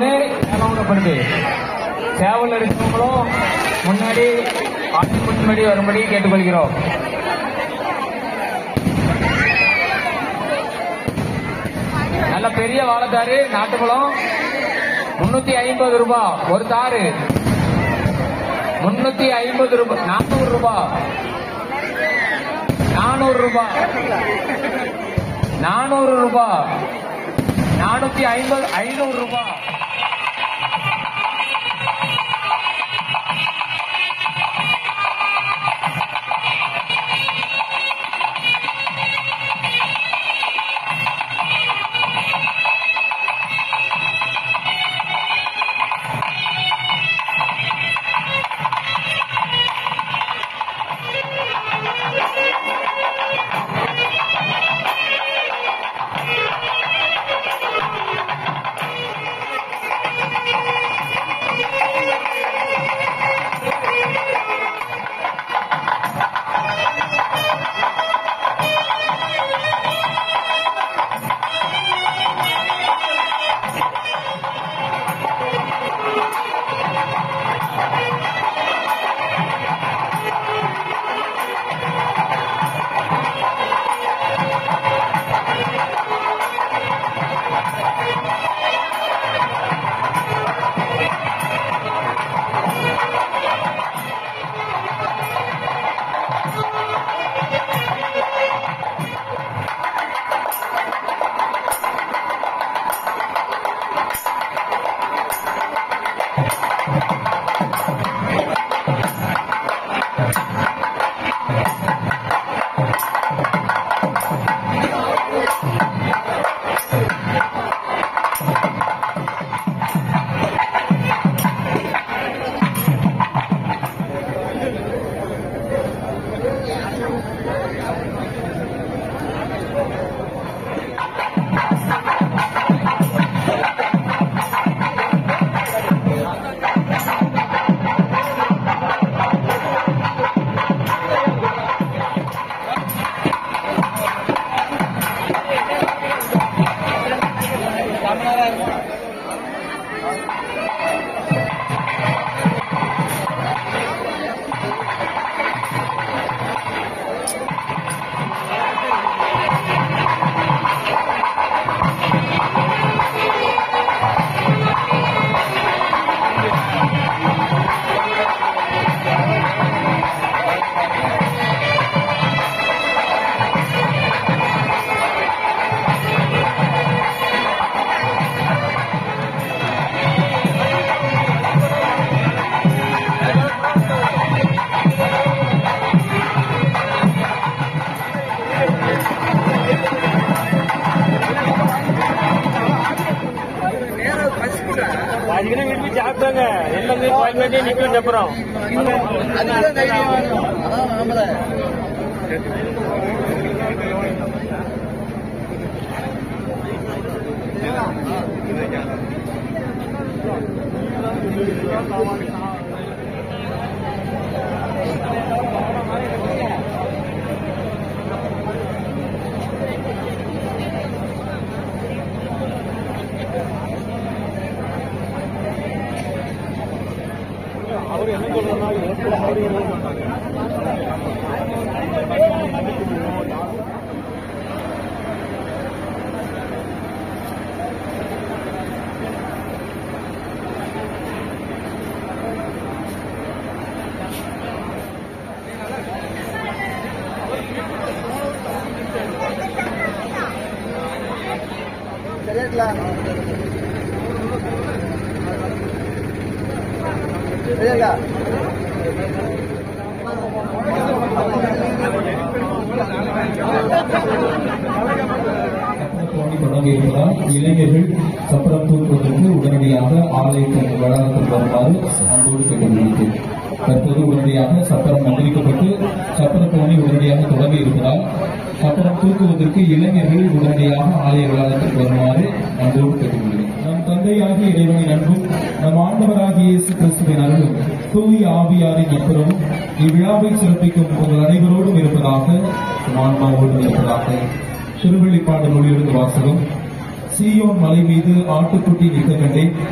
ஒண்ணு ஞாபகப்படுது சேவல் எடுக்கிறவங்களும் முன்னாடி ஆட்டு முன்னாடி வரும்படி கேட்டுக்கொள்கிறோம் நல்ல பெரிய வாழைத்தாரு நாட்டுப்பழம் முன்னூத்தி ஐம்பது ரூபாய் ஒரு தாரு முன்னூத்தி ஐம்பது ரூபாய் நானூறு ரூபாய் நானூறு ரூபாய் நானூறு ரூபாய் நானூத்தி ஐம்பது ஐநூறு ரூபாய் அதுக்குன்னு விரும்பி சாப்பிட்டாங்க எல்லாம் கோயில் வேண்டிய நிற்கும் அப்புறம் சப்பரத்தோணி தொடங்கி இருப்பதால் இளைஞர்கள் சப்பரம் தூக்குவதற்கு உடனடியாக ஆலயத்தின் வளாகத்தில் வருமாறு அன்போடு கேட்டுக்கொள்கிறேன் தற்போது உடனடியாக சப்பரம் மந்திரிக்கப்பட்டு சப்பரத்தோணி உடனடியாக தொடங்கி இருப்பதால் சப்பரம் தூக்குவதற்கு இளைஞர்கள் உடனடியாக ஆலய வளாகத்திற்கு வருமாறு அன்போடு கேட்டுக்கொள்கிறேன் நம் தந்தையாகிய இறைவனின் அன்பும் நம் ஆண்டவராகிய இயேசு கிறிஸ்துவின் அருளும் தூய ஆவியாரின் அப்புறமும் இவ்விழாவை சிறப்பிக்கும் உங்கள் அனைவரோடும் இருப்பதாக உம் ஆன்மாவோடும் இருப்பதாக திருவெளிப்பாடு நூலிலிருந்து வாசகம் சீயோன் மலை மீது ஆட்டுக்குட்டி நிற்க கண்டேன்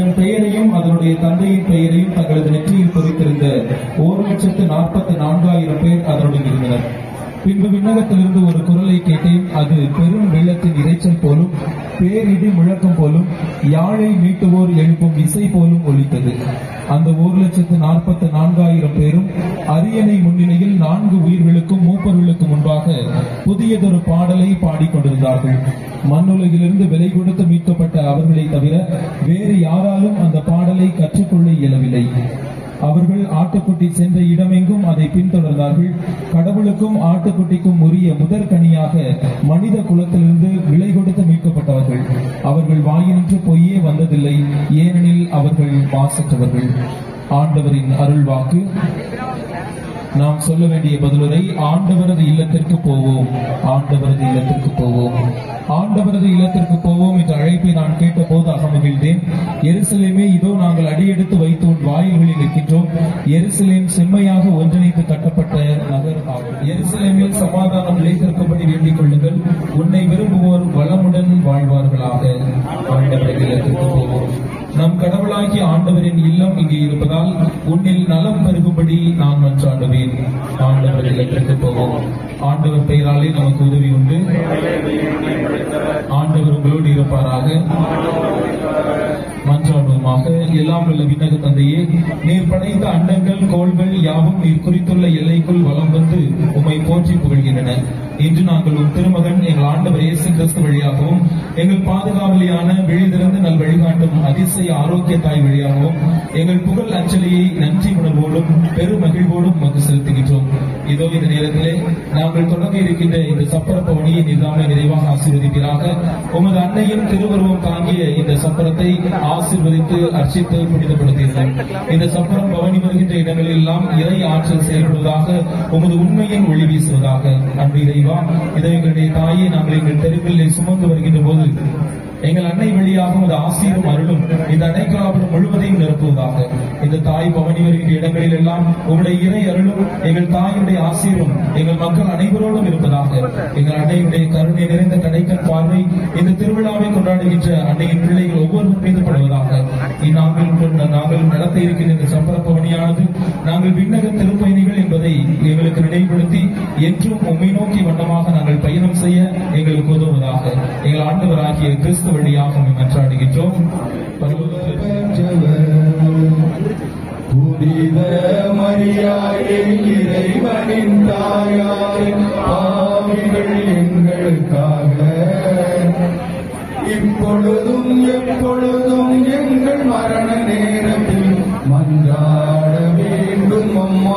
அதன் பெயரையும் அதனுடைய தந்தையின் பெயரையும் தங்களது நெற்றியில் பொறித்திருந்த ஒரு லட்சத்து நாற்பத்தி நான்காயிரம் பேர் அதனுடன் இருந்தனர் பின்பு விண்ணகத்திலிருந்து ஒரு குரலை கேட்டேன் அது பெரும் வெள்ளத்தின் இரைச்சல் போலும் பேரிடி முழக்கம் போலும் யாழை மீட்டுவோர் எழுப்பும் இசை போலும் ஒலித்தது அந்த ஒரு லட்சத்து நாற்பத்தி நான்காயிரம் பேரும் அரியணை முன்னிலையில் நான்கு உயிர்களுக்கும் மூப்பர்களுக்கும் முன்பாக புதியதொரு பாடலை பாடிக்கொண்டிருந்தார்கள் மண்ணுலகிலிருந்து விலை கொடுத்து மீட்கப்பட்ட அவர்களை தவிர வேறு யாராலும் அந்த பாடலை கற்றுக்கொள்ள இயலவில்லை அவர்கள் ஆட்டுக்குட்டி சென்ற இடமெங்கும் அதை பின்தொடர்ந்தார்கள் கடவுளுக்கும் ஆட்டுக்குட்டிக்கும் உரிய முதற்கனியாக மனித குலத்திலிருந்து விலை கொடுத்து மீட்கப்பட்டவர்கள் அவர்கள் வாயினின்று பொய்யே வந்ததில்லை ஏனெனில் அவர்கள் மாசற்றவர்கள் ஆண்டவரின் அருள்வாக்கு நாம் சொல்ல வேண்டிய பதிலுரை ஆண்டவரது இல்லத்திற்கு போவோம் ஆண்டவரது இல்லத்திற்கு போவோம் ஆண்டவரது இல்லத்திற்கு போவோம் என்ற அழைப்பை நான் கேட்டபோது அகமகிழ்ந்தேன் எருசலேமே இதோ நாங்கள் அடியெடுத்து வைத்து உன் வாயில்களில் நிற்கின்றோம் எருசலேம் செம்மையாக ஒன்றிணைத்து கட்டப்பட்ட நகர் ஆகும் எருசலேமில் சமாதானம் நிலைத்திருக்கும்படி வேண்டிக் கொள்ளுங்கள் உன்னை விரும்புவோர் வளமுடன் வாழ்வார்களாக ஆண்டவரது இல்லத்திற்கு போவோம் நம் கடவுளாகிய ஆண்டவரின் இல்லம் இங்கே இருப்பதால் உன்னில் நலம் பெருகும்படி நான் மன்றாடுவேன் ஆண்டவர் இல்லத்திற்கு போவோம் ஆண்டவர் பெயராலே நமக்கு உதவி உண்டு ஆண்டவர் உங்களோடு இருப்பாராக மன்றாடுவோமாக எல்லாம் உள்ள விண்ணக தந்தையே நீர் படைத்த அண்டங்கள் கோள்கள் யாவும் நீர் குறித்துள்ள எல்லைக்குள் வலம் வந்து உம்மை போற்றி புகழ்கின்றன இன்று நாங்கள் உம் திருமகன் எங்கள் ஆண்டவர் இயேசு கிறிஸ்து வழியாகவும் எங்கள் பாதுகாவலியான விழிதிறந்து நல் வழிகாட்டும் அதிசய ஆரோக்கிய தாய் வழியாகவும் எங்கள் புகழ் அஞ்சலியை நன்றி உணர்வோடும் பெரு மகிழ்வோடும் உமக்கு செலுத்துகின்றோம் இதோ இந்த நேரத்திலே நாங்கள் தொடங்க இருக்கின்ற இந்த சப்பர பவனியை நிதான நிறைவாக ஆசீர்வதிப்பீராக உமது அன்னையின் திருவுருவம் தாங்கிய இந்த சப்பரத்தை ஆசீர்வதித்து அர்ச்சித்து புனிதப்படுத்தீர்கள் இந்த சப்பரம் பவனி வருகின்ற இடங்களில் எல்லாம் இறை ஆற்றல் செயல்படுவதாக உமது உண்மையின் ஒளி வீசுவதாக அன்பு இறைவா இதை எங்களுடைய தாயை நாங்கள் எங்கள் தெருக்களிலே சுமந்து வருகின்ற போது எங்கள் அன்னை வழியாக ஒரு ஆசீரும் அருளும் இந்த அன்னைக்காபுரம் முழுவதையும் நிரப்புவதாக இந்த தாய் பவனி வருகின்ற இடங்களில் எல்லாம் உங்களுடைய இறை அருளும் எங்கள் தாயுடைய ஆசீரும் எங்கள் மக்கள் அனைவரோடும் இருப்பதாக எங்கள் அன்னையுடைய கருணை நிறைந்த கடைக்கன் பார்வை இந்த திருவிழாவை கொண்டாடுகின்ற அன்னையின் பிள்ளைகள் ஒவ்வொருவரும் மீது படுவதாக இந்நாங்கள் கொண்ட நாங்கள் நடத்த இருக்கின்ற இந்த சப்பர பவனியானது நாங்கள் விண்ணக திருப்பயணிகள் என்பதை எங்களுக்கு நினைவுபடுத்தி என்றும் உண்மை நோக்கி வண்ணமாக நாங்கள் பயணம் செய்ய எங்களுக்கு உதவுவதாக எங்கள் ஆண்டவராகிய கிறிஸ்து வழியாக உம்மை மன்றாடுகின்றோம் புனித மரியாயே இறைவனின் தாயாரே பாவிகள் எங்களுக்காக இப்பொழுதும் எப்பொழுதும் எங்கள் மரண நேரத்தில் மன்றாட வேண்டும் அம்மா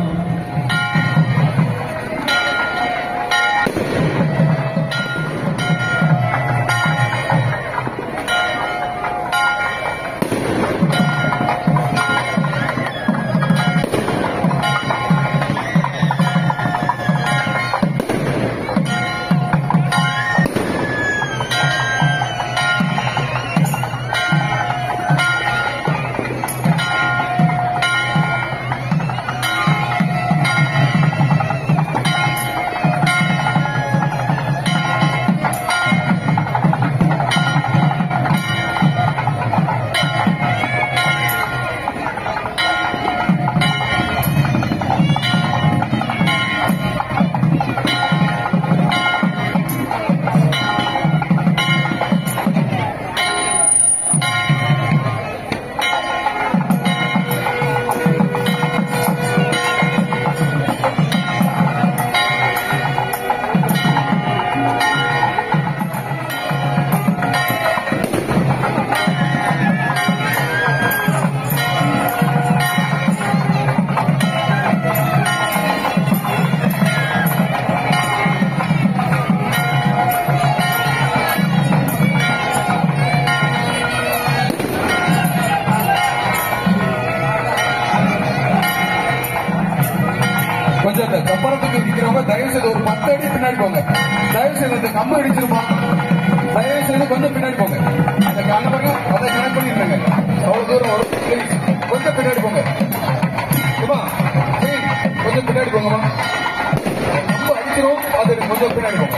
கொஞ்சம் இந்த கப்பரத்துக்கு நிக்கிறவங்க தயவு செய்து ஒரு பத்து அடி பின்னாடி போங்க தயவு செய்து இந்த கம்பு இடிச்சிருமா தயவு செய்து கொஞ்சம் பின்னாடி போங்க அந்த கணவங்க அதை கனெக்ட் பண்ணிருந்தாங்க அவ்வளவு தூரம் வரும் Please, கொஞ்சம் பின்னாடி போங்க சும்மா please, கொஞ்சம் பின்னாடி போங்கம்மா கம்பு அடிச்சிரும் அது கொஞ்சம் பின்னாடி போங்க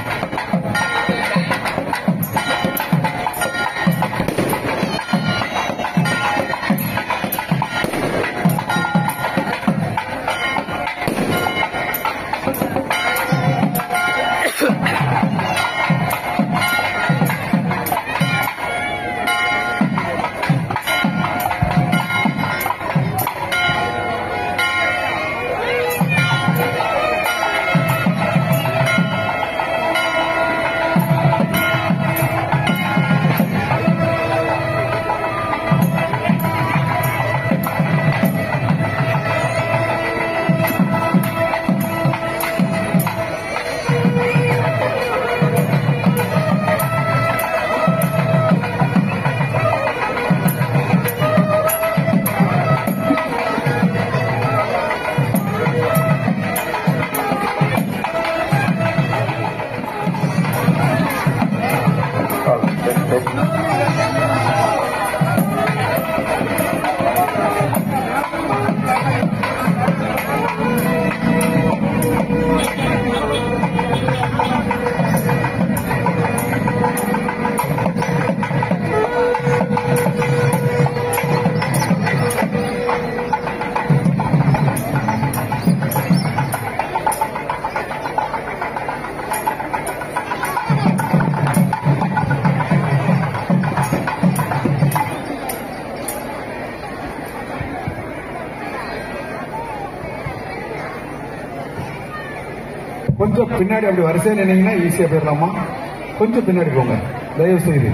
கொஞ்சம் பின்னாடி அப்படி வரிசையா நின்னீங்கன்னா ஈஸியா போயிடலாமா கொஞ்சம் பின்னாடி போங்க தயவு செய்து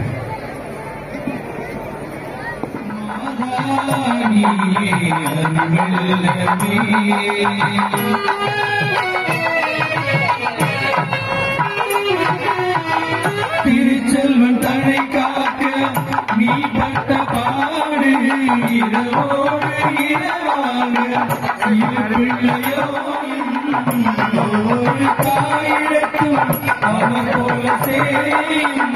திருச்செல்வன் தழை காக்க நீ பட்ட பாடு இரவோடு இரவாக இரு பிள்ளையோ ஒரு தாயிடத்தும் அவன் போல செய்யும்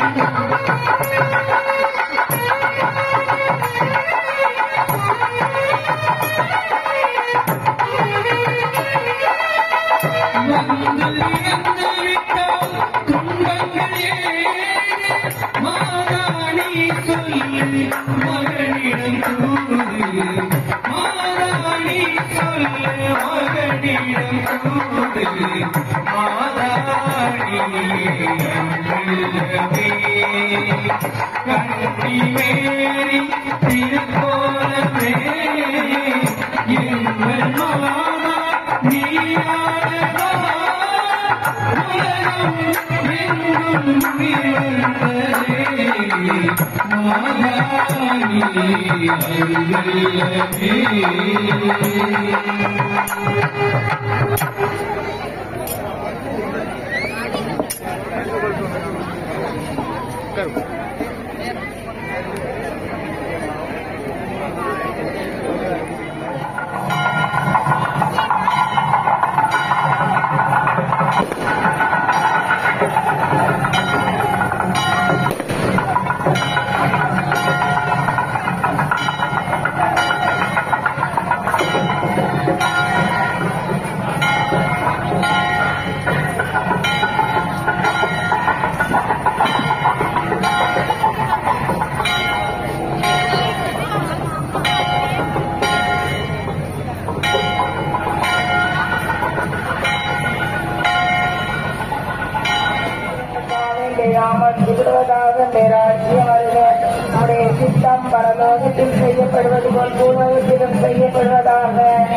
வந்து இறந்து விட்டால் துன்பங்கள் ஏன் மாறாணி சொல்லு மகனிடம் கூறு மாறாணி சொல்லு மகனிடம் கூறு மாறாணி உள்ளவே கண்டி மேரி திருக்கோலமே எங்கள் மாமா நீயாடவா உலகம் எங்கும் உயர்ந்ததே மாதாணி அருளவே நம்முடைய சித்தம் பரலோகத்தில் செய்யப்படுவது போல் பூர்வகத்திலும் செய்யப்படுவதாக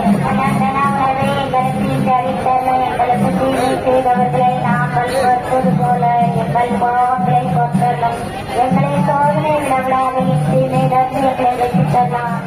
செய்தவர்களை நாங்கள் வருவது போல எங்கள் பாவங்களை கொத்தலும் எங்களை சோதனை விடவிடாத தீமை எங்களை ரசித்தலாம்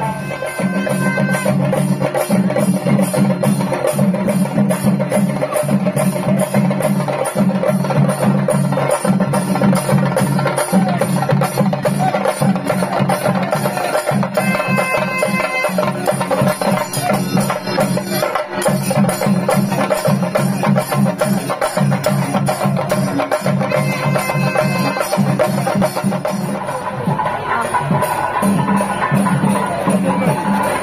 ஆ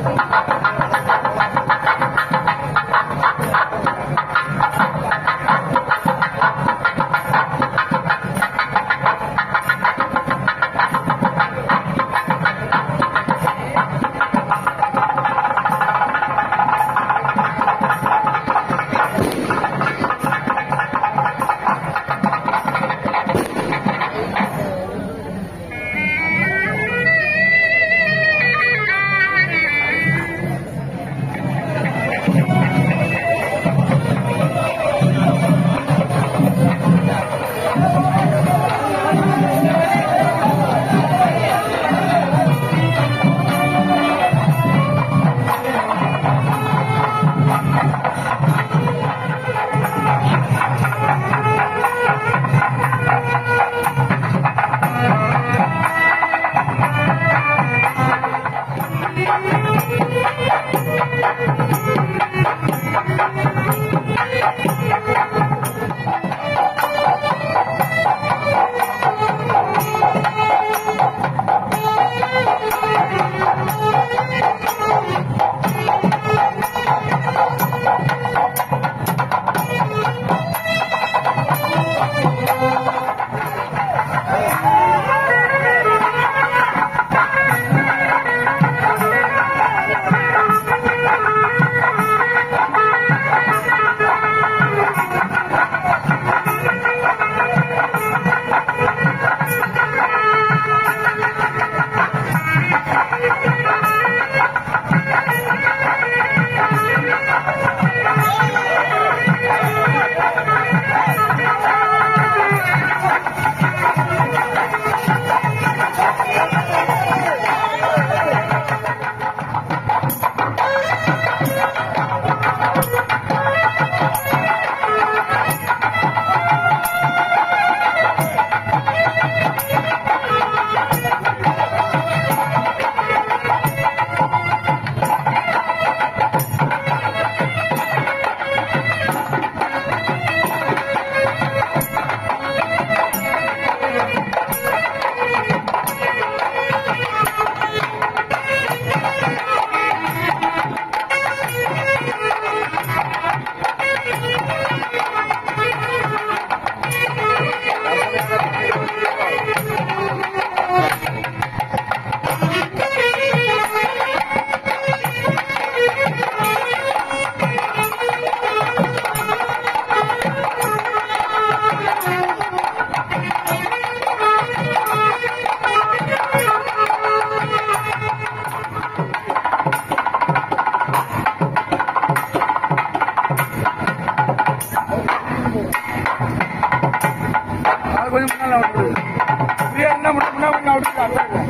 கொஞ்சம் முன்னால விட்டுரு ஃப்ரீயா என்ன மட்டும் முன்னா முன்னா விட்டுரு அதான் இல்லை.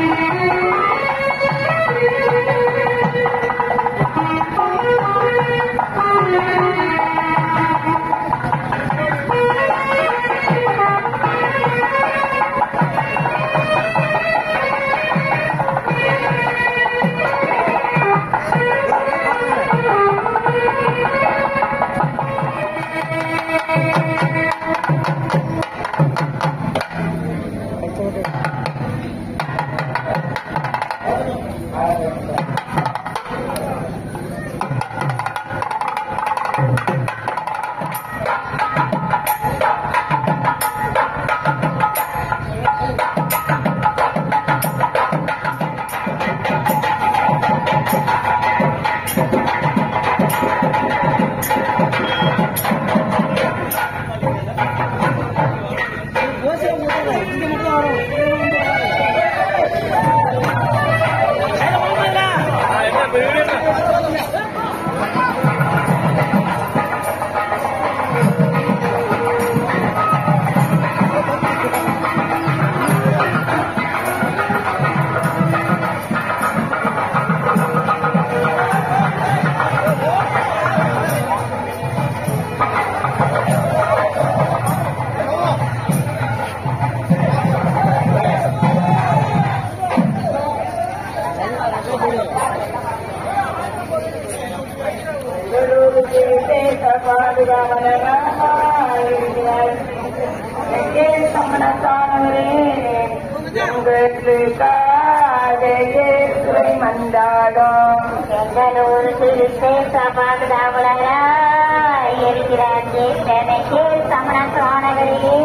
எங்களூர் சிறுத்தை சபாகதாவளராய் இருக்கிறார் கேட்டனைக்கு சமண சோழர்களே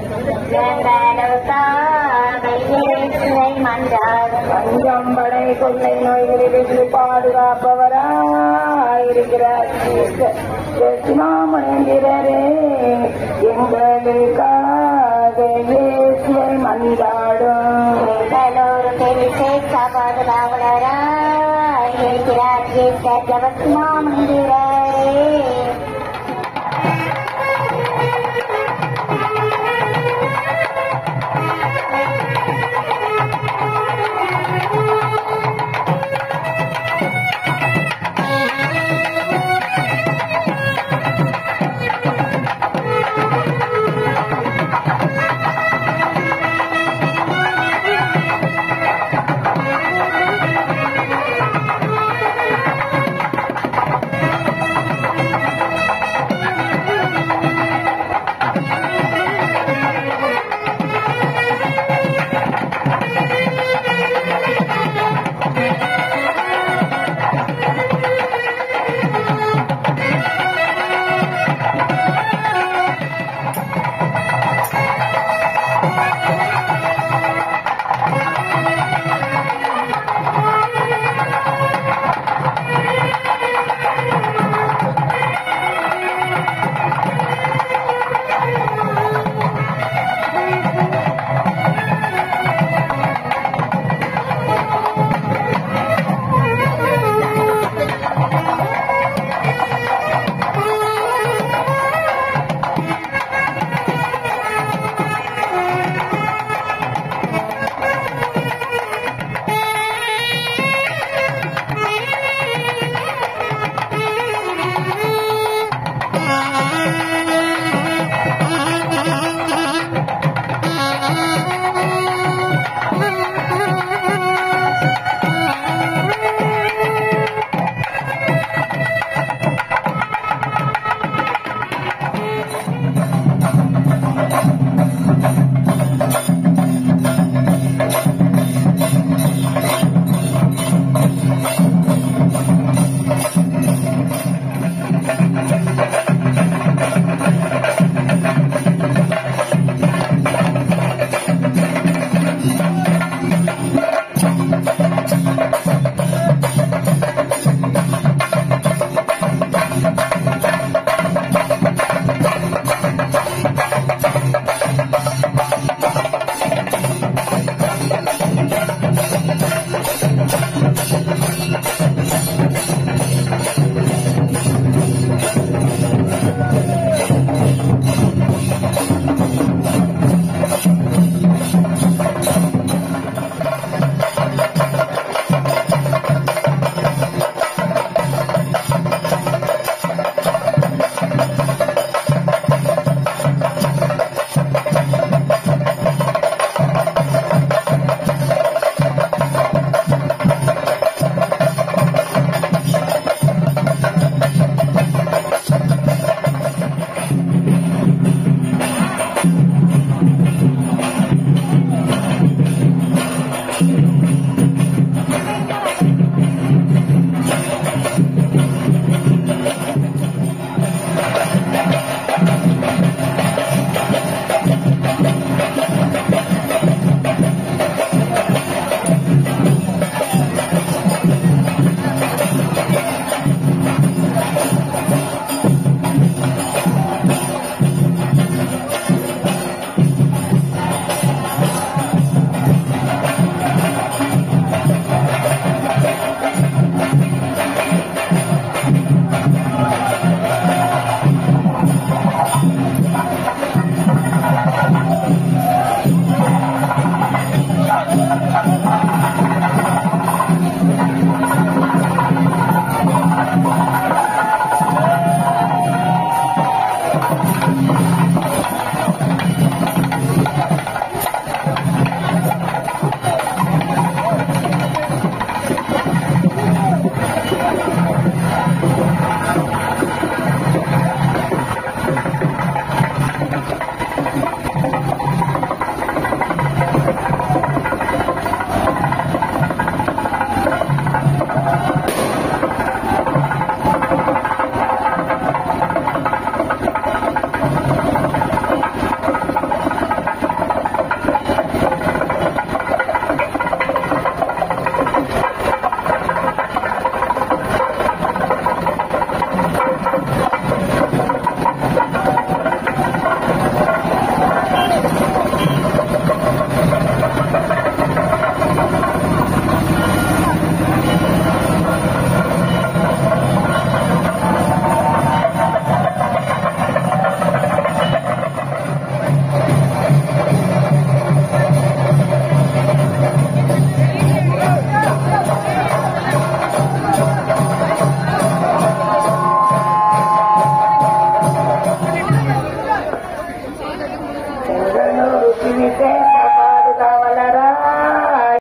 பஞ்சம்படை கொள்ளை நோய்களிலிருந்து பாதுகாப்பவராயிருக்கிறார் கிருஷ்ணாமணேந்திரரே எங்களுக்காக இயேசுவை மன்றாடும் எங்களூர் சிறுத்தை சபாகதாவளராய் இருக்கிறார் கேட்ட ஜபத்மா மந்திரே